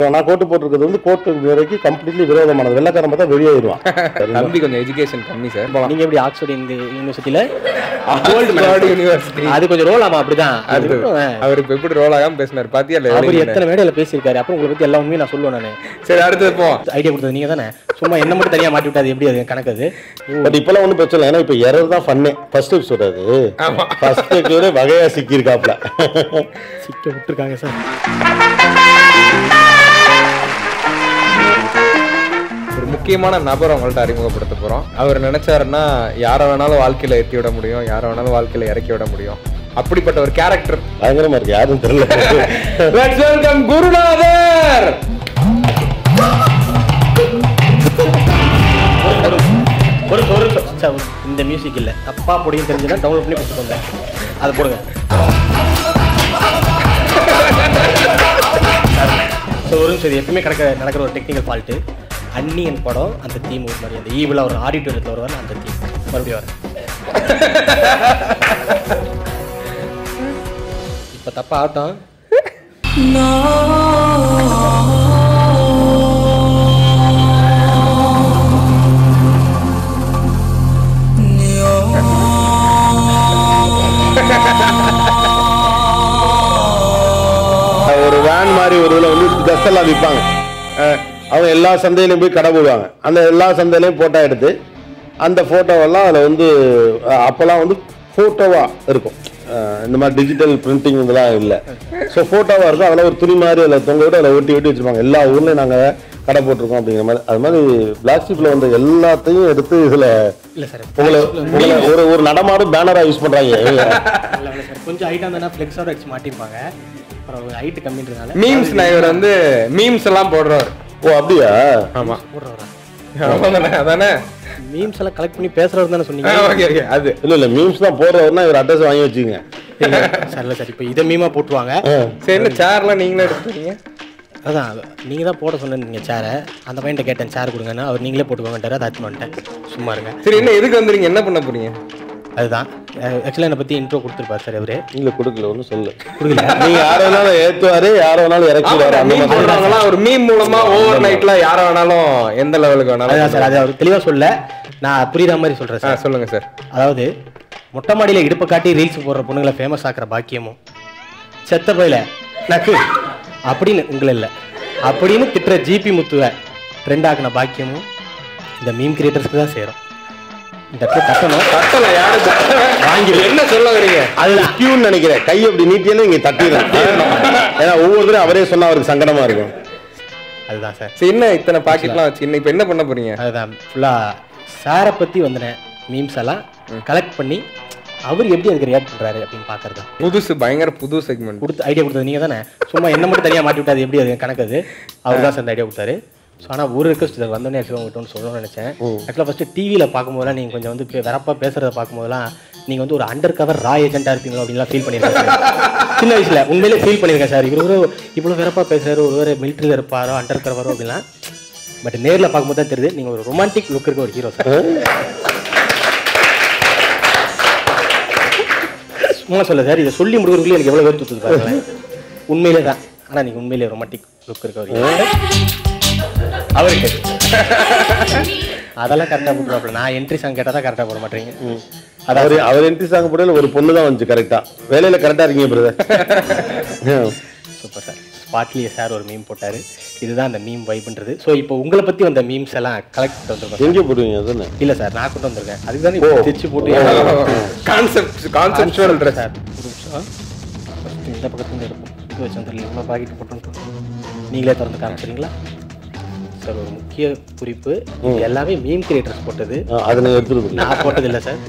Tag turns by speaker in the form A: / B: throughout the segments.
A: So நான் கோட்டு போட்டிருக்கிறது வந்து கோட்டு வரைக்கும் கம்ப்ளீட்லி விரோதமானது வெள்ளக்காரன் பார்த்தா வெளியேறிடுவான்
B: தம்பி கொஞ்சம் எஜுகேஷன் கம்மி சார்
C: நீங்க எப்படி ஆக்ஸ்போர்ட் இந்த யூனிவர்சிட்டியில
B: கோல்டு யூனிவர்சிட்டி
C: அது கொஞ்சம் ரோல் ஆமா அப்படிதான்
B: அது
C: அதுக்கப்புறம், ஆ,
B: அவர் இப்ப எப்படி ரோல் ஆகாம பேசினார் பாத்தியா இல்ல
C: அவர்
B: எவ்வளவு
C: எத்தனை மேடையில பேசியிருக்காரு அப்புறம் உங்களை பத்தி எல்லா உண்மையும் நான் சொல்லுவேன் நானு
B: சரி அடுத்தது போ
C: ஐடியா கொடுத்தது நீங்க தானே சும்மா என்ன மட்டும் தனியா மாட்டி விட்டாது எப்படி அது கணக்கு அது
A: பட் இப்பெல்லாம் ஒன்றும் பிரச்சனை இல்லை ஏன்னா இப்போ எரர் தான் ஃபன்னே ஃபர்ஸ்ட் எபிசோட் அது
B: ஆமா.
A: ஃபர்ஸ்ட் எபிசோட வகையா சிக்கியிருக்காப்ல
C: சிக்க விட்டுருக்காங்க சார்
B: ஒரு முக்கியமான நபர் உங்கள்ட்ட அறிமுகப்படுத்த போறோம் அவர் நினைச்சாருன்னா யாரை வேணாலும் வாழ்க்கையில ஏற்றி விட முடியும் யாரை வேணாலும் வாழ்க்கையில இறக்கி விட முடியும் அப்படிப்பட்ட ஒரு கேரக்டர்
A: பயங்கரமா இருக்கு யாரும் தெரியல
B: லெட்ஸ் வெல்கம் குருநாதர்
C: ஒரு ஒரு சார், இந்த மியூசிக் இல்ல தப்பா முடியும் தெரிஞ்சுன்னா டவுன்லோட் பண்ணி கொடுத்துட்டு வந்தேன் அதை போடுங்க ஸோ ஒரு நிமிஷம் இது எப்பவுமே கிடக்க நடக்கிற ஒரு டெக்னிக்கல் ஃபால்ட்டு அன்னியன் படம் அந்த தீம் ஒரு மாதிரி அந்த ஈவில் ஒரு ஆடிட்டோரியத்தில் வருவார் அந்த தீம் மறுபடியும் வரேன் இப்போ தப்பா ஆட்டம்
A: ஒரு வேன் மாதிரி ஒரு இதுல வந்து ட்ரெஸ் எல்லாம் விற்பாங்க அவங்க எல்லா சந்தையிலையும் போய் கடை போடுவாங்க அந்த எல்லா சந்தையிலையும் போட்டோ எடுத்து அந்த ஃபோட்டோவெல்லாம் அதில் வந்து அஹ், அப்போல்லாம் வந்து ஃபோட்டோவாக இருக்கும் அஹ், இந்த மாதிரி டிஜிட்டல் பிரிண்டிங் இதெல்லாம் இல்லை ஸோ ஃபோட்டோவாக இருக்கும் அதில் ஒரு துணி மாதிரி அதில் தொங்க விட்டு அதில் ஒட்டி ஒட்டி வச்சுருப்பாங்க எல்லா ஊர்லேயும் நாங்கள் கடை போட்டிருக்கோம் அப்படிங்கிற மாதிரி அது மாதிரி பிளாஸ்டிக்கில் வந்த எல்லாத்தையும் எடுத்து இதில்
C: இல்லை சார்
A: உங்களை உங்களை ஒரு ஒரு நடமாடும் பேனராக யூஸ் பண்ணுறாங்க
C: இல்லை இல்லை சார் கொஞ்சம் ஹைட்டாக இருந்தால் ஃப்ளெக்ஸோட வச்சு மாட்டிப்பாங்க அப்புறம் ஹைட்டு கம்மின்றதுனால
B: மீம்ஸ் நான் இவர் வந்து மீம்ஸ் எல்லாம் போடுறவர்
A: ஓ அப்படியா
B: ஆமா
C: போடுறவரா
B: அதானே அதானே
C: மீம்ஸ் எல்லாம் கலெக்ட் பண்ணி பேசுறவர் தானே சொன்னீங்க
B: ஓகே ஓகே அது
A: இல்லை இல்லை மீம்ஸ் தான் போடுறவர்னா இவர் அட்ரஸ் வாங்கி வச்சுக்கோங்க
C: இல்ல, சார் இல்லை சார் இப்போ இதை மீமா போட்டுருவாங்க
B: சரி என்ன சேர்லாம் நீங்களே எடுத்துறீங்க
C: அதான் நீங்கள் தான் போட சொன்னீங்க சேரை அந்த பையன்ட்ட கேட்டேன் சேர் கொடுங்கன்னு அவர் நீங்களே போட்டுக்கோங்கன்றாரு அதை அச்சு வந்துட்டேன் சும்மா இருங்க
B: சரி என்ன எதுக்கு வந்துறீங்க என்ன பண்ண போறீங்க
C: அதுதான் ஆக்சுவலாக என்னை பற்றி இன்ட்ரோ கொடுத்துருப்பார் சார் அவரு
A: இல்ல கொடுக்கல ஒன்றும் சொல்லு
C: கொடுக்கல
A: நீங்க யார வேணாலும் ஏத்துவாரு யார வேணாலும் இறக்கிடுவாரு அந்த
B: மீம்
A: மாதிரி
B: போடுறவங்கலாம் ஒரு மீம் மூலமா ஓவர் நைட்ல யார வேணாலும் எந்த லெவலுக்கு
C: அதுதான்
B: வேணாலும்
C: சார் அது அவர் தெளிவாக சொல்ல நான் புரியுற மாதிரி சொல்கிறேன்
B: ஆ,
C: சார்
B: சொல்லுங்க சார்
C: அதாவது மொட்டை மாடியில் இடுப்பை காட்டி ரீல்ஸ் போடுற பொண்ணுங்களை ஃபேமஸ் ஆக்குற பாக்கியமும் செத்த பையில நக்கு அப்படின்னு உங்களை இல்லை அப்படின்னு திட்டுற ஜிபி முத்துவை ட்ரெண்ட் ஆக்கின பாக்கியமும் இந்த மீம் கிரியேட்டர்ஸ்க்கு தான் சேரும் இந்த இடத்துல தட்டணும்
B: தட்டல யாரு வாங்கி என்ன சொல்ல வரீங்க
A: அதுதான் கியூன்னு நினைக்கிறேன் கை அப்படி நீட்டியாலும் இங்க தட்டிடும் ஏன்னா ஒவ்வொருத்தரும் அவரே சொன்னா அவருக்கு சங்கடமா இருக்கும்
C: அதுதான் சார்
B: சரி என்ன இத்தனை பாக்கெட்லாம் வச்சு என்ன இப்ப என்ன பண்ண போறீங்க
C: அதுதான் ஃபுல்லாக சாரை பற்றி வந்தன மீம்ஸ் எல்லாம் கலெக்ட் பண்ணி அவர் எப்படி அதுக்கு ரியாக்ட் பண்ணுறாரு அப்படின்னு பார்க்கறது தான்
B: புதுசு பயங்கர புது செக்மெண்ட்
C: கொடுத்து ஐடியா கொடுத்தது நீங்கள் தானே சும்மா என்ன மட்டும் தனியாக மாட்டி விட்டாது எப்படி அது கணக்கு அது அவர் தான் சார் அந்த ஐடியா கொடுத்தாரு ஸோ ஆனால் ஒரு ரிக்வஸ்ட் சார் வந்தோடனே ஆக்சுவலாக உங்கள்கிட்ட ஒன்று சொல்லணும்னு நினச்சேன் ஆக்சுவலாக ஃபஸ்ட்டு டிவியில் பார்க்கும்போதெல்லாம் நீங்கள் கொஞ்சம் வந்து பே- வெறப்பா பேசுகிறத பார்க்கும்போதெல்லாம் நீங்கள் வந்து ஒரு அண்டர் கவர் ரா ஏஜென்ட்டாக இருப்பீங்களோ அப்படின்லாம் ஃபீல் பண்ணியிருக்கேன் சார் சின்ன வயசில் உண்மையிலே ஃபீல் பண்ணியிருக்கேன் சார் இவர் ஒரு இவ்வளோ வெறப்பா பேசுகிறாரு ஒரு வேறு மிலிட்ரியில் இருப்பாரோ அண்டர் கவரோ அப்படின்லாம் பட் நேரில் பார்க்கும்போது தான் தெரியுது நீங்கள் ஒரு ரொமான்டிக் லுக் இருக்க ஒரு ஹீரோ சார் சும்மா சொல்ல சார் இதை சொல்லி முடிக்கிறதுக்குள்ளே எனக்கு எவ்வளோ பேர் சுற்றுது பாருங்களேன் உண்மையிலே தான் ஆனால் நீங்கள் உண்மையிலே ரொமான்டிக் லுக் இருக்க ஒரு hero. அவருக்கு அதெல்லாம் கரெக்டாக போட்டுருவாப்ல நான் என்ட்ரி சாங் கேட்டால் தான் கரெக்டாக போட மாட்டீங்க
A: அவர் அவர் என்ட்ரி சாங் போடையில ஒரு பொண்ணு தான் வந்துச்சு கரெக்டா வேலையில கரெக்டா இருக்கீங்க பிரதர்
C: சூப்பர் சார் ஸ்பாட்லியே சார் ஒரு மீம் போட்டார் இதுதான் அந்த மீம் வைப்ன்றது ஸோ இப்போ உங்களை பற்றி வந்த மீம்ஸ் எல்லாம் கலெக்ட் வந்திருக்கோம்
A: எங்க போடுவீங்க அதுன்னு
C: இல்லை சார் நான் கொண்டு வந்திருக்கேன் அதுக்கு தானே இப்போ திருச்சி போட்டு
B: கான்செப்ட் கான்செப்டுவல் ட்ரெஸ்
C: சார் ஒரு நிமிஷம் ஃபஸ்ட்டு இந்த பக்கத்துலேருந்து எடுப்போம் இது வச்சு வந்துடல இவ்வளோ பாக்கெட் போட்டு நீங்களே திறந்து காமிச்சிடுறீங்களா சார் ஒரு முக்கிய குறிப்பு இது எல்லாமே மீம் கிரியேட்டர்ஸ் போட்டது
A: அதை நீங்க எடுத்துருக்கீங்க
C: நான் போட்டது இல்லை sir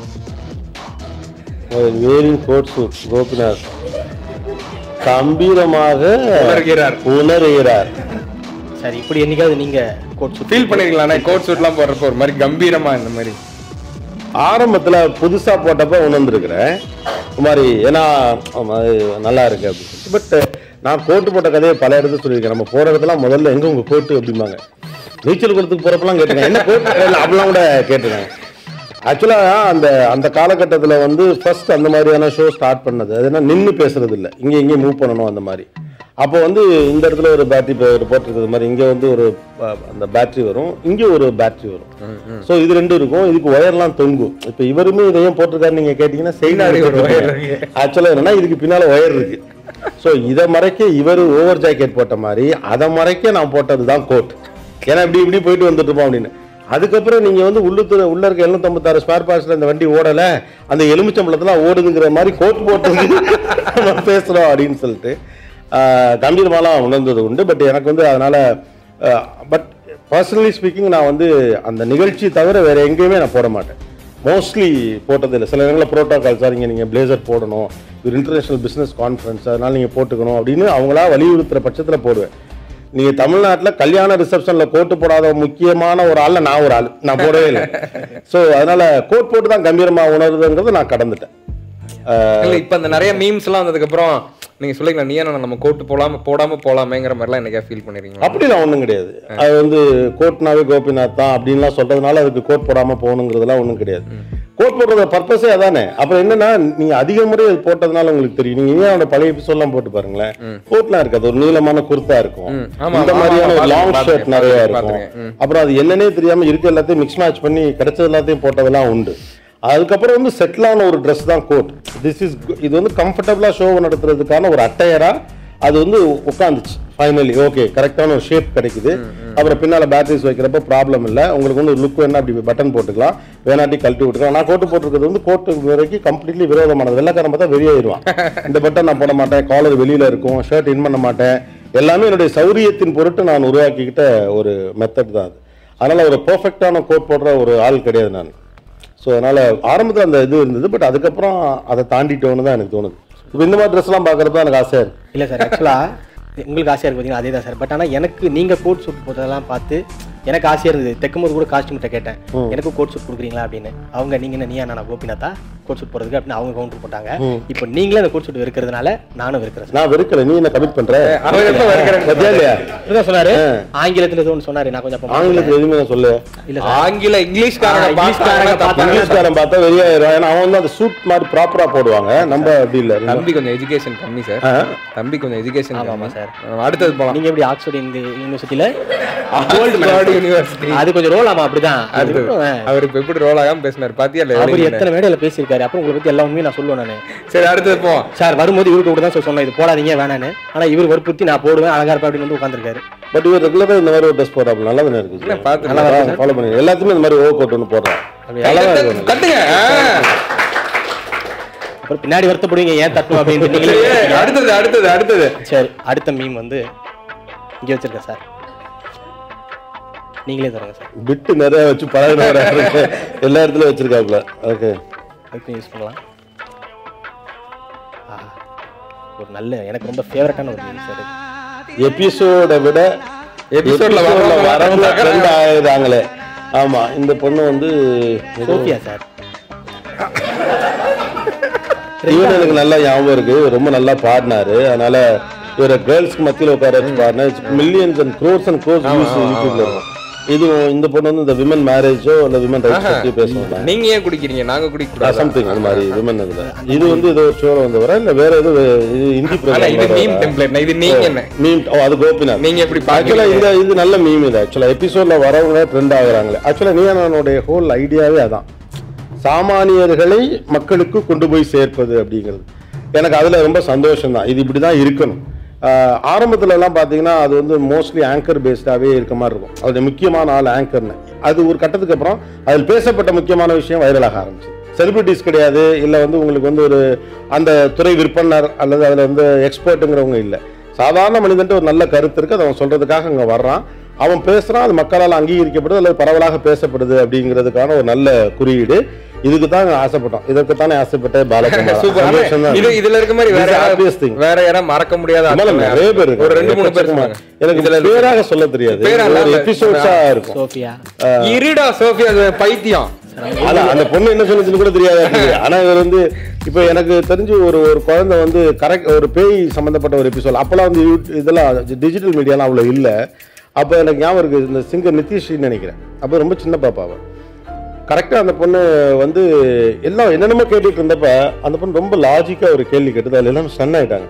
A: wearing coat suit Gopinath கம்பீரமாக
B: உணர்கிறார்.
A: உணர்கிறார்
C: சார் இப்படி என்னைக்காவது நீங்கள் கோட் சுற்றி
B: ஃபீல் பண்ணிருக்கீங்களா கோட் சூட்லாம் போடுறப்போ ஒரு மாதிரி கம்பீரமா இந்த மாதிரி
A: ஆரம்பத்துல புதுசா போட்டப்ப உணர்ந்துருக்கிறேன் இந்த மாதிரி ஏன்னா ஆமா, இது நல்லா இருக்கு அப்படின்னு பட் நான் கோட்டு போட்ட கதையை பல இடத்துல சொல்லியிருக்கேன் நம்ம போற இடத்துல முதல்ல எங்க உங்க கோட்டு அப்படிம்பாங்க நீச்சல் குளத்துக்கு போறப்பெல்லாம் கேட்டிருக்கேன் என்ன கோட்டு இல்ல, அப்படிலாம் கூட கேட்டிருக்கேன் ஆக்சுவலா அந்த அந்த காலகட்டத்துல வந்து ஃபர்ஸ்ட் அந்த மாதிரியான ஷோ ஸ்டார்ட் பண்ணது அது என்ன நின்று பேசுறது இல்லை இங்கே இங்கே மூவ் பண்ணணும் அந்த மாதிரி அப்போ வந்து இந்த இடத்துல ஒரு பேட்டரி ஒரு போட்டிருக்கிறது மாதிரி இங்கே வந்து ஒரு அஹ், அந்த பேட்டரி வரும் இங்கே ஒரு பேட்டரி வரும் ஸோ இது ரெண்டும் இருக்கும் இதுக்கு ஒயர்லாம் தொங்கும் இப்போ இவருமே இதையும் போட்டிருக்காரு நீங்கள் கேட்டிங்கன்னா
B: பின்னாடி ஒரு wire
A: செய்தி ஆக்சுவலாக என்னன்னா இதுக்கு பின்னால் ஒயர் இருக்கு ஸோ இதை மறைக்க இவர் ஓவர் ஜாக்கெட் போட்ட மாதிரி அதை மறைக்க நான் போட்டது தான் கோட் ஏன்னா இப்படி இப்படி போயிட்டு வந்துட்டு இருப்போம் அப்படின்னு அதுக்கப்புறம் நீங்க வந்து உள்ளுத்துல உள்ள இருக்க எழுநூத்தம்பத்தாறு ஸ்பேர் பார்ட்ஸ்ல இந்த வண்டி ஓடல அந்த எலுமிச்சம்பளத்துல ஓடுதுங்கிற மாதிரி கோட் போட்டு நம்ம பேசுறோம் அப்படின்னு சொல்லிட்டு ஆஹ், கம்பீரமாலாம் உணர்ந்தது உண்டு பட் எனக்கு வந்து அதனால பட் பர்சனலி ஸ்பீக்கிங் நான் வந்து அந்த நிகழ்ச்சி தவிர வேற எங்கேயுமே நான் போட மாட்டேன் மோஸ்ட்லி போட்டது இல்லை சில இடங்களில் ப்ரோட்டோகால் சார் இங்கே நீங்கள் பிளேசர் போடணும் ஒரு இன்டர்நேஷனல் பிஸ்னஸ் கான்ஃபரன்ஸ் அதனால நீங்கள் போட்டுக்கணும் அப்படின்னு அவங்களா வலியுறுத்துற பட்சத்தில் போடுவேன் நீங்கள் தமிழ்நாட்டில் கல்யாண ரிசப்ஷனில் கோட்டு போடாத முக்கியமான ஒரு ஆளில் நான் ஒரு ஆள் நான் போடவே இல்லை ஸோ அதனால கோட் போட்டு தான் கம்பீரமாக உணருதுங்கிறத நான் கடந்துட்டேன் ஆஹ்,
B: இல்ல இப்ப அந்த நிறைய மீம்ஸ் எல்லாம் வந்ததுக்கு அப்புறம் நீங்க சொல்லிக்கலாம் நீ என்ன நம்ம கோட்டு போடாம போடாம போலாமேங்கிற மாதிரிலாம் என்னைக்கா ஃபீல் பண்ணிருக்கீங்களா
A: அப்படிலாம் ஒன்றும் கிடையாது அது வந்து கோட்னாவே கோபிநாத் தான் அப்படின்லாம் சொல்றதுனால அதுக்கு கோட் போடாம போகணுங்கிறதுலாம் ஒன்றும் கிடையாது கோட் போடுறத பர்பஸே அதானே அப்புறம் என்னன்னா நீங்க அதிக முறை அது போட்டதுனால உங்களுக்கு தெரியும் நீங்க ஏன் அவனோட பழைய எபிசோட்லாம் போட்டு பாருங்களேன் கோட்லாம் இருக்காது ஒரு நீளமான குர்த்தா இருக்கும்
B: ம், ஆமா,
A: இந்த
B: ஆமா,
A: மாதிரியான
B: ஆமா,
A: ஒரு லாங்
B: பார்த்திருக்கேன்,
A: ஷர்ட் நிறைய இருக்கும்
B: பார்த்திருக்கேன்.
A: அப்புறம் அது என்னன்னே தெரியாம இருக்க எல்லாத்தையும் மிக்ஸ் மேட்ச் பண்ணி கிடைச்சது எல்லாத்தையும் போட்டதெல்லாம் உண்டு அதுக்கப்புறம் வந்து செட்டிலான ஒரு ட்ரெஸ் தான் கோட் திஸ் இஸ் இது வந்து கம்ஃபர்டபுளா ஷோ நடத்துறதுக்கான ஒரு அட்டையரா அது வந்து உட்காந்துச்சு ஃபைனலி ஓகே கரெக்டான ஒரு ஷேப் கிடைக்குது அப்புறம் பின்னால பேட்டரிஸ் வைக்கிறப்ப ப்ராப்ளம் இல்லை உங்களுக்கு வந்து ஒரு லுக் வேணா அப்படி பட்டன் போட்டுக்கலாம் வேணாட்டி கழட்டி விட்டுக்கலாம் நான் கோட்டு போட்டிருக்கிறது வந்து கோட்டு வரைக்கும் கம்ப்ளீட்லி விரோதமானது வெள்ளக்காரன் பார்த்தா வெளியேறுவான் இந்த பட்டன் நான் போட மாட்டேன் காலர் வெளியில இருக்கும் ஷர்ட் இன் பண்ண மாட்டேன் எல்லாமே என்னுடைய சௌரியத்தின் பொருட்டு நான் உருவாக்கிக்கிட்ட ஒரு மெத்தட் தான் அது அதனால ஒரு பெர்ஃபெக்டான கோட் போடுற ஒரு ஆள் கிடையாது நான் ஸோ அதனால ஆரம்பத்தில் அந்த இது இருந்தது பட் அதுக்கப்புறம் அதை தாண்டிட்டோன்னு தான் எனக்கு தோணுது இப்போ இந்த மாதிரி ட்ரெஸ்லாம் பார்க்குறப்ப தான் எனக்கு ஆசையாக இருக்கு
C: இல்லை சார் ஆக்சுவலாக உங்களுக்கு ஆசையாக இருக்கு பார்த்தீங்கன்னா அதே தான் சார் பட் ஆனால் எனக்கு நீங்கள் கோட் சூட் போட்டதெல்லாம் பார்த்து எனக்கு ஆசையாக இருந்தது தைக்கும்போது கூட காஸ்டியூம்கிட்ட கேட்டேன் எனக்கு கோட் சூட் கொடுக்குறீங்களா அப்படின்னு அவங்க நீங்கள் என்ன நீயா நான் கோபிநாத்தா கோட் சூட் போடுறதுக்கு அப்படின்னு அவங்க கவுண்டர் போட்டாங்க இப்போ நீங்களே அந்த கோட் சூட் வெறுக்கிறதுனால நானும் வெறுக்கிறேன் சார்
A: நான் வெறுக்கல நீ என்ன கமிட் பண்ற
B: அவன் எப்ப வருகிறேன்
A: பத்தியா இல்லையா
C: இப்படிதான் சொன்னாரு ஆங்கிலத்தில் ஏதோ ஒன்று சொன்னாரு நான் கொஞ்சம் அப்ப
A: ஆங்கிலத்தில் எதுவுமே நான் சொல்ல
C: இல்ல சார்
B: ஆங்கில இங்கிலீஷ்காரங்க
C: ஆ, இங்கிலீஷ்காரங்க
B: பார்த்தாங்கன்னா தப்பு.
A: இங்கிலீஷ்காரன் பார்த்தா வெளியாயிரும் ஏன்னா அவன் வந்து அந்த சூட் மாதிரி ப்ராப்பரா போடுவாங்க நம்ம அப்படி இல்லை
B: தம்பி கொஞ்சம் எஜுகேஷன் கம்மி சார் தம்பி கொஞ்சம் எஜுகேஷன்
C: ஆமா,
B: கம்மி
C: சார்.
B: சார் அடுத்தது போலாம்
C: நீங்க எப்படி ஆக்ஸ்போர்ட் யூனிவர்சிட்டியில
B: ஆக்ஸ்போர்ட் யூனிவர்சிட்டி
C: அது கொஞ்சம் ரோல் ஆமா அப்படிதான் அது
B: அடுத்தது
C: மட்டும், ஆ.
B: அவர் இப்ப எப்படி ரோல் ஆகாம பேசினார் பாத்தியா இல்ல
C: அவர்
B: எப்படி?
C: எத்தனை மேடையில பேசியிருக்காரு அப்புறம் உங்களை பத்தி எல்லா உண்மையும் நான் சொல்லுவேன் நானு
B: சரி அடுத்தது போவோம்
C: சார் வரும்போது இவருக்கு கூட தான் சார் சொன்னேன் இது போடாதீங்க வேணான்னு ஆனா இவர் வற்புறுத்தி நான் போடுவேன் அழகா இருப்பேன் அப்படின்னு வந்து உட்காந்துருக்காரு
A: பட் இவர் ரெகுலராக இந்த மாதிரி ஒரு ட்ரெஸ் போடுறாப்புல நல்லா தானே இருக்குது
B: பார்த்து
A: நல்லா ஃபாலோ பண்ணி எல்லாத்துமே இந்த மாதிரி ஓவர் கோட் ஒன்று போடுறான் நல்லா தான் இருக்கும்
B: கட்டுங்க ஆ.
C: அப்புறம் பின்னாடி வருத்தப்படுவீங்க ஏன் தட்டணும் அப்படின்னு நீங்களே
B: ஏய், அடுத்தது அடுத்தது அடுத்தது
C: சரி அடுத்த மீம் வந்து இங்க வச்சிருக்கேன் சார் நீங்களே தருங்க சார்
A: பிட்டு நிறைய வச்சு பழகினவரா இருக்கு எல்லா இடத்துலயும் வச்சிருக்காப்புல ஓகே
C: அதுக்கும் யூஸ் பண்ணலாம் ஆஹா. ஒரு நல்ல எனக்கு ரொம்ப ஃபேவரட்டான ஒரு மீம் சார்
A: எபிசோட விட
B: எபிசோட்ல
A: எபிசோட்ல
B: வரவங்க
A: வரவங்க ட்ரெண்ட் ஆகுறாங்களே ஆமா இந்த பொண்ணு வந்து
C: சோஃபியா சார்
A: இவன் எனக்கு நல்லா ஞாபகம் இருக்கு ரொம்ப நல்லா பாடினாரு அதனால இவர கேர்ள்ஸ்க்கு மத்தியில உட்கார வச்சு பாடினா millions and crores and crores views யூடியூப்ல இருக்கும் இதுவும் இந்த பொண்ணு வந்து இந்த விமன் மேரேஜோ இல்ல விமன் ரைட்ஸ் பத்தி பேசுவாங்க
B: நீங்க ஏன் குடிக்கிறீங்க நாங்க குடிக்க கூடாது
A: சம்திங் அந்த மாதிரி விமன் இதுல இது வந்து ஏதோ ஒரு ஷோல வந்தவரா இல்ல வேற ஏதோ இது ஹிந்தி
B: ஆனா இது மீம்
A: ப்ரோக்ராம்
B: டெம்ப்ளேட் இது நீங்க என்ன
A: மீம் ஓ அது கோபிநாத்
B: நீங்க எப்படி
A: ஆக்சுவலா
B: பாக்கீங்க
A: இந்த இது நல்ல மீம் இது ஆக்சுவலா எபிசோட்ல வரவங்க ட்ரெண்ட் ஆகுறாங்களே ஆக்சுவலா நீயானுடைய ஹோல் ஐடியாவே அதான் சாமானியர்களை மக்களுக்கு கொண்டு போய் சேர்ப்பது அப்படிங்கிறது எனக்கு அதுல ரொம்ப சந்தோஷம் தான் இது இப்படிதான் இருக்கணும் ஆஹ் ஆரம்பத்துல எல்லாம் பாத்தீங்கன்னா அது வந்து மோஸ்ட்லி ஆங்கர் பேஸ்டாவே இருக்க மாதிரி இருக்கும் அது முக்கியமான ஆள் ஆங்கர்னு அது ஒரு கட்டத்துக்கு அப்புறம் அதில் பேசப்பட்ட முக்கியமான விஷயம் வைரலாக ஆரம்பிச்சு செலிபிரிட்டிஸ் கிடையாது இல்லை வந்து உங்களுக்கு வந்து ஒரு அந்த துறை விற்பனர் அல்லது அதில் வந்து எக்ஸ்பர்ட்டுங்கிறவங்க இல்லை சாதாரண மனிதன்ட்டு ஒரு நல்ல கருத்து இருக்கு அதை அவன் சொல்றதுக்காக அங்கே வர்றான் அவன் பேசுறான் அது மக்களால் அங்கீகரிக்கப்படுது அல்லது பரவலாக பேசப்படுது அப்படிங்கிறதுக்கான ஒரு நல்ல குறியீடு இதுக்கு தான் ஆசைப்பட்டோம் இதற்கு தானே ஆசைப்பட்டேன் பாலகுமார்
B: சூப்பர்
A: சந்தோஷம் தான்.
B: இது இதுல இருக்க மாதிரி வேற
A: This is
B: யாராவது-
A: obvious thing.
B: வேற யாராவது மறக்க முடியாத
A: மேல
B: ஆட்கள்
A: நிறைய பேர் இருக்காங்க.
B: ஒரு ரெண்டு மூணு பேர்
A: எக்கச்சக்கமா.
B: சொன்னாங்க
A: எனக்கு
B: இதுல
A: பேராக சொல்ல தெரியாது
B: பேரா
A: ஒரு
B: இல்ல.
A: எபிசோட்ஸா இருக்கும்
C: சோஃபியா
B: இருடா சோஃபியா அது பைத்தியம்
A: அதான் அந்த பொண்ணு என்ன சொல்லுச்சுன்னு கூட தெரியாது எனக்கு. ஆனா இவர் வந்து இப்போ எனக்கு தெரிஞ்சு ஒரு ஒரு குழந்தை வந்து கரெக்ட் ஒரு பேய் சம்பந்தப்பட்ட ஒரு எபிசோட் அப்பெல்லாம் வந்து யூ- இதெல்லாம் டிஜிட்டல் மீடியாலாம் அவ்வளோ இல்லை அப்போ எனக்கு ஞாபகம் இருக்கு இந்த சிங்கர் நிதிஷ்னு நினைக்கிறேன் அப்போ ரொம்ப சின்ன பாப்பா அவ கரெக்டாக அந்த பொண்ணு வந்து எல்லாம் என்னென்னமோ கேட்டுட்டு இருந்தப்ப அந்த பொண்ணு ரொம்ப லாஜிக்காக ஒரு கேள்வி கேட்டது அதில் எல்லாம் ஸ்டன் ஆயிட்டாங்க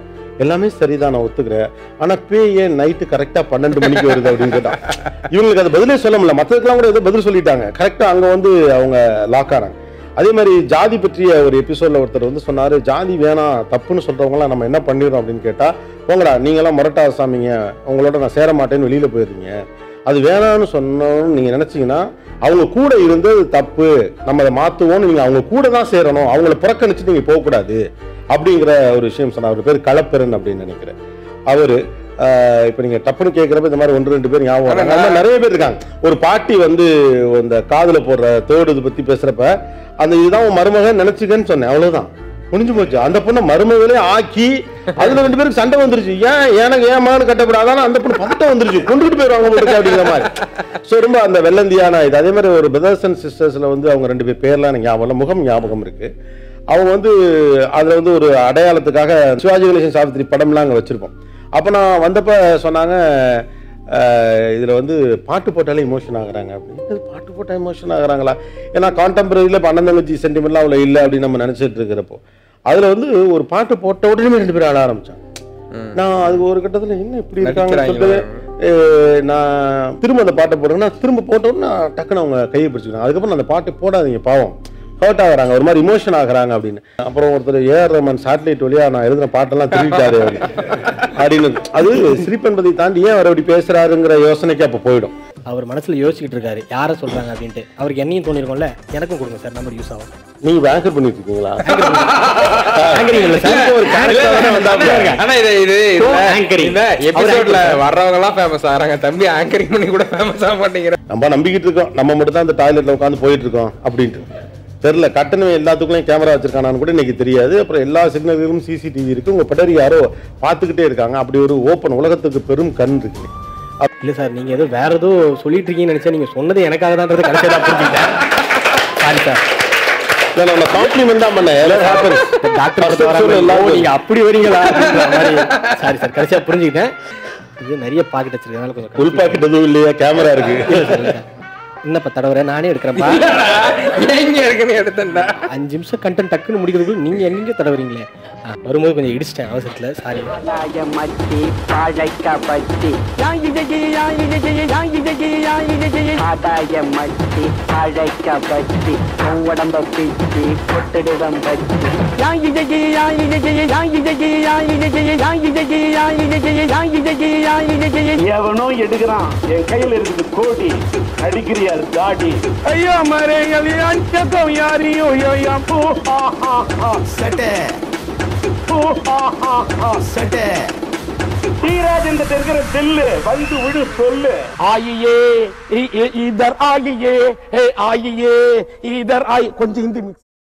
A: எல்லாமே சரிதான் நான் ஒத்துக்கிறேன் ஆனா பேய் ஏன் நைட்டு கரெக்டா பன்னெண்டு மணிக்கு வருது அப்படின்னு கேட்டா இவங்களுக்கு அது பதிலே சொல்ல முடியல மற்றதுக்கெல்லாம் கூட ஏதோ பதில் சொல்லிட்டாங்க கரெக்டா அங்க வந்து அவங்க லாக் ஆனாங்க அதே மாதிரி ஜாதி பற்றிய ஒரு எபிசோட்ல ஒருத்தர் வந்து சொன்னாரு ஜாதி வேணாம் தப்புன்னு சொல்றவங்களாம் நம்ம என்ன பண்ணிடுறோம் அப்படின்னு கேட்டா போங்கடா நீங்களாம் மொரட்டா சாமிங்க உங்களோட நான் சேர மாட்டேன்னு வெளியில போயிருந்தீங்க அது வேணாம்னு சொன்னோம்னு நீங்க நினைச்சீங்கன்னா அவங்க கூட இருந்து அது தப்பு நம்ம அதை மாத்துவோம்னு நீங்க அவங்க கூட தான் சேரணும் அவங்கள புறக்கணிச்சு நீங்க போகக்கூடாது அப்படிங்கிற ஒரு விஷயம் சொன்னார் அவர் பேர் களப்பெரன் அப்படின்னு நினைக்கிறேன் அவரு ஆஹ், இப்ப நீங்க டப்புன்னு கேட்கறப்ப இந்த மாதிரி ஒன்று ரெண்டு பேர் ஞாபகம் வராங்க. அந்த மாதிரி நிறைய பேர் இருக்காங்க ஒரு பாட்டி வந்து இந்த காதுல போடுற தேர்டு இது பத்தி பேசுறப்ப அந்த இதுதான் உன் மருமகன் நினைச்சுக்கன்னு சொன்னேன் அவ்வளவுதான் முடிஞ்சு போச்சு அந்த பொண்ணை மருமகளே ஆக்கி அதுல ரெண்டு பேருக்கு சண்டை வந்துருச்சு ஏன் எனக்கு ஏன் மகன் கட்டப்படாதான அந்த பொண்ணு பதட்டம் வந்துருச்சு கொண்டுட்டு போயிருவாங்க உங்களுக்கு அப்படிங்கிற மாதிரி ஸோ ரொம்ப அந்த வெள்ளந்தியான இது அதே மாதிரி ஒரு பிரதர்ஸ் அண்ட் சிஸ்டர்ஸ்ல வந்து அவங்க ரெண்டு பேர் பேர்லாம் எனக்கு ஞாபகம் இல்ல, முகம் ஞாபகம் இருக்கு அவங்க வந்து அதுல வந்து ஒரு அடையாளத்துக்காக சிவாஜி கணேசன் சாவித்திரி படம்லாம் அங்க வச்சிருப்போம் அப்ப நான் வந்தப்ப சொன்னாங்க அஹ், இதுல வந்து பாட்டு போட்டாலே இமோஷன் ஆகுறாங்க அப்படின்னு "இது பாட்டு போட்டா இமோஷன் ஆகுறாங்களா ஏன்னா கான்டெம்பரரியில இப்போ அண்ணன் தங்கச்சி சென்டிமெண்ட்லாம் அவ்வளோ இல்லை அப்படின்னு நம்ம நினைச்சிட்டு இருக்கிறப்போ அதுல வந்து ஒரு பாட்டு போட்ட உடனே ரெண்டு பேரும் ஆட ஆரம்பிச்சாங்க நான் அது ஒரு கட்டத்துல என்ன இப்படி இருக்காங்கன்னு
B: நடிக்கிறாங்களா?
A: சொல்லிட்டு அஹ், நான் திரும்ப அந்த பாட்டை போடுறேன்னா திரும்ப போட்ட உடனே நான் டக்குன்னு அவங்க கையை பிடிச்சிக்கிறாங்க அதுக்கப்புறம் அந்த பாட்டு போடாதீங்க பாவம் ஹர்ட் ஆகுறாங்க ஒரு மாதிரி இமோஷன் ஆகுறாங்க அப்படின்னு அப்புறம் ஒருத்தர் ஏஆர் ரமன் சேட்டலைட் வழியா நான் எழுதுன பாட்டெல்லாம் திருவிட்டாரு அப்படின்னு அது சிரிப்பு என்பதை தாண்டி ஏன் அவர் அப்படி பேசுறாருங்கிற யோசனைக்கு அப்ப போயிடும்
C: அவர் மனசுல யோசிச்சுட்டு இருக்காரு யாரை சொல்றாங்க அப்படின்ட்டு அவருக்கு என்னையும் தோணிருக்கும்ல எனக்கும் கொடுங்க சார் நம்பர் யூஸ் ஆகும்
A: நீங்க ஆங்கர் பண்ணிட்டு இருக்கீங்களா
C: Anchoring இல்ல sir.
A: ஒரு character தானே வந்தாப்புல.
B: ஆனா இது இது
C: So, anchoring.
B: இந்த எபிசோட்ல வர்றவங்க எல்லாம் ஃபேமஸ் ஆறாங்க தம்பி ஆங்கரிங் பண்ணி கூட ஃபேமஸ் ஆக மாட்டேங்கிற
A: நம்ம நம்பிக்கிட்டு இருக்கோம் நம்ம மட்டும் தான் அந்த டாய்லெட்ல உட்காந்து போயிட்டு இருக்கோம் அப்படின்ட்டு தெரியல கட்டணம் எல்லாத்துக்குள்ளேயும் கேமரா வச்சிருக்கானான்னு கூட இன்னைக்கு தெரியாது அப்புறம் எல்லா சிக்னல்களும் சிசிடிவி இருக்கு உங்க பிடரி யாரோ பார்த்துக்கிட்டே இருக்காங்க அப்படி ஒரு ஓப்பன் உலகத்துக்கு பெரும் கண் இருக்கு
C: இல்ல சார் நீங்க ஏதோ வேற ஏதோ சொல்லிட்டு இருக்கீங்கன்னு நினைச்சா நீங்க சொன்னது எனக்காக தான் கடைசியா தான் புரிஞ்சுக்கிட்டேன் சாரி சார்
A: இல்ல, நான் காம்ப்ளிமெண்ட் தான் பண்ணேன் எல்லாம் happens.
C: டாக்டர்
A: First
C: பத்தி
A: episode
C: வராம,
A: எல்லாம்
C: ஓ, நீங்க அப்படி வரீங்களா அப்படின்ற மாதிரி சாரி சார் கடைசியா புரிஞ்சுக்கிட்டேன் இது நிறைய பாக்கெட் வச்சிருக்கனால கொஞ்சம்
A: உள் பாக்கெட் எதுவும் இல்லையா கேமரா இருக்கு
C: என்னப்பா தடவை நானே எடுக்கிறேன்ப்பா
B: எங்க இருக்குன்னு எடுத்தேன்டா
C: அஞ்சு நிமிஷம் கண்டென்ட் டக்குன்னு முடிக்கிறதுக்குள்ள நீங்க எங்கெங்க தடவுறீங்களே ஆ, வரும்போது கொஞ்சம் இடிச்சிட்டேன் அவசரத்துல சாரி
D: ஆதாய மத்தி பாழைக்க பத்தி ஆதாய மத்தி பாழைக்க பத்தி உன் உடம்ப பிச்சு பொட்டுடுவம் பத்தி
E: எவனோ எடுக்கிறான் என் கையில இருக்குது கோடி அடிக்கிறியா தாடி ஐயோ மரே கல்யாணம் சக்கம் யாரையும் யோயா பூ ஹா ஹா ஹா சட்டே பூ ஹா ஹா ஹா சட்டே தீராஜென்ற இருக்கிற தில்லு வந்து விடு சொல்லு ஆயியே இதர் ஆயியே ஆயியே இதர் ஆய் கொஞ்சம் ஹிந்தி mix